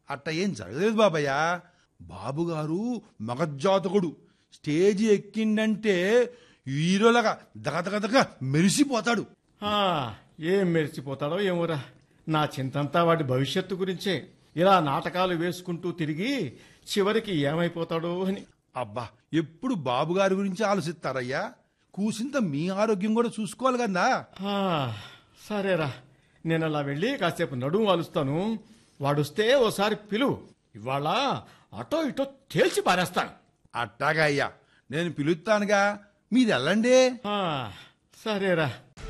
అట్ట ఏం జరగలేదు బాబయ్య బాబుగారు మగజాతకుడు స్టేజి ఎక్కిండంటే హీరోలాగా దగదగదగ మెరిసిపోతాడు ఆ, ఏం మెరిచిపోతాడో ఏమోరా నా చింతంతా వాడి భవిష్యత్తు గురించే ఇలా నాటకాలు వేసుకుంటూ తిరిగి చివరికి ఏమైపోతాడో అని అబ్బా ఎప్పుడు బాబుగారి గురించి ఆలోచిస్తారయ్యా కూసింత మీ ఆరోగ్యం కూడా చూసుకోవాలి కదా ఆ, సరేరా నేను అలా వెళ్ళి కాసేపు నడుము వాలుస్తాను వాడొస్తే ఓసారి పిలువు ఇవాళ అటో ఇటో తేల్చి పారేస్తాను అట్టాగా అయ్యా నేను పిలుస్తానుగా మీది వెళ్ళండి ఆ, సరేరా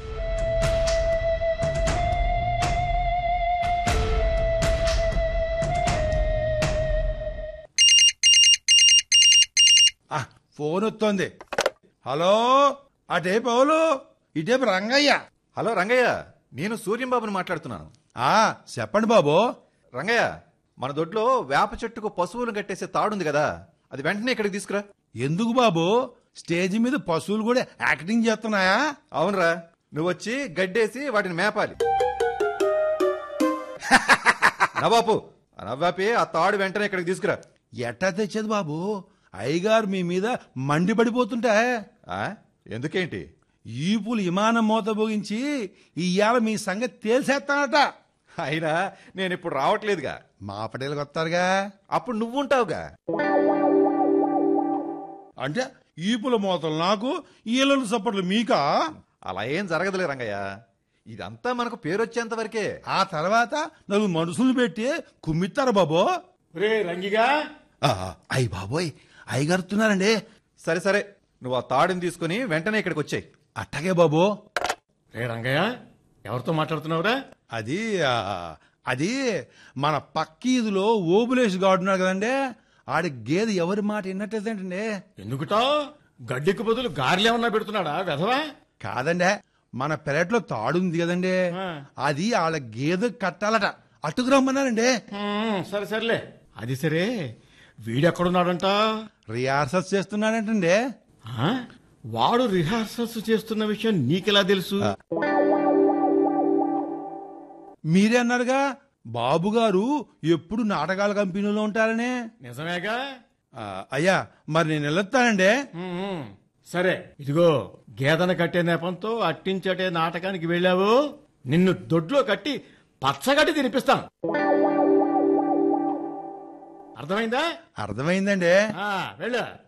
ఆ, ఫోన్ వస్తోంది హలో అటే పౌలు ఇటేపు రంగయ్య హలో రంగయ్య నేను సూర్యంబాబుని మాట్లాడుతున్నాను ఆ చెప్పండి బాబు రంగయ్య మన దొడ్లో వేప చెట్టుకు పశువులు కట్టేసే తాడుంది కదా అది వెంటనే ఇక్కడికి తీసుకురా ఎందుకు బాబు స్టేజ్ మీద పశువులు కూడా యాక్టింగ్ చేస్తున్నాయా అవునరా నువ్వు వచ్చి గడ్డేసి వాటిని మేపాలి నవాపు నవ్వాపి ఆ తాడు వెంటనే ఇక్కడికి తీసుకురా ఎట్టా తెచ్చేది బాబు అయ్యగారు మీ మీద మండిపడిపోతుంటే ఆ? ఎందుకేంటి ఈపులు విమానం మోత భోగించి ఇవాళ మీ సంగతి తేల్చేస్తానట అయినా నేను ఇప్పుడు రావట్లేదుగా మా పటేలకు వస్తారుగా అప్పుడు నువ్వుంటావుగా అంటే ఈపుల మోతలు నాకు ఈలలు సప్పట్లు మీకా అలా ఏం జరగదులే రంగయ్య ఇదంతా మనకు పేరొచ్చేంత వరకే ఆ తర్వాత నలుగురు మనుషులు పెట్టి కుమ్మిస్తారు బాబు రే రంగిగా ఆ, అయ్ బాబోయ్ అయ్యగారుతున్నారండి సరే సరే నువ్వు ఆ తాడుని తీసుకుని వెంటనే ఇక్కడికి వచ్చాయి అట్టగే బాబు రే రంగయ్య ఎవరితో మాట్లాడుతున్నావురా అది ఆ, అది మన పక్కీదులో ఓబులేష్ గాడున్నాడు కదండి ఆడి గేదె ఎవరి మాట విన్నట్టేదంటండి ఎందుకుటో గడ్డికి బదులు గారెలేమన్నా పెడుతున్నాడా వెధవా కాదండి మన పెరట్లో తాడుంది కదండి ఆ. అది వాళ్ళ గేదె కట్టాలట అటుకు రమ్మన్నారండి హ్మ్, సరే సర్లే అది సరే వీడెక్కడున్నాడంట రిహార్సల్స్ చేస్తున్నాడంటండి ఆ? వాడు రిహార్సల్స్ చేస్తున్న విషయం నీకెలా తెలుసు మీరే అన్నారుగా బాబు గారు ఎప్పుడు నాటకాల కంపెనీలో ఉంటారని నిజమేగా ఆ, అయ్యా మరి నేను వెళ్ళొస్తానండి హ్మ్, సరే ఇదిగో గేదెను కట్టే నెపంతో అట్టించటే నాటకానికి వెళ్ళావు నిన్ను దొడ్లో కట్టి పచ్చగడ్డి తినిపిస్తాను అర్థమైందా అర్థమైందండి ఆ, వెళ్ళు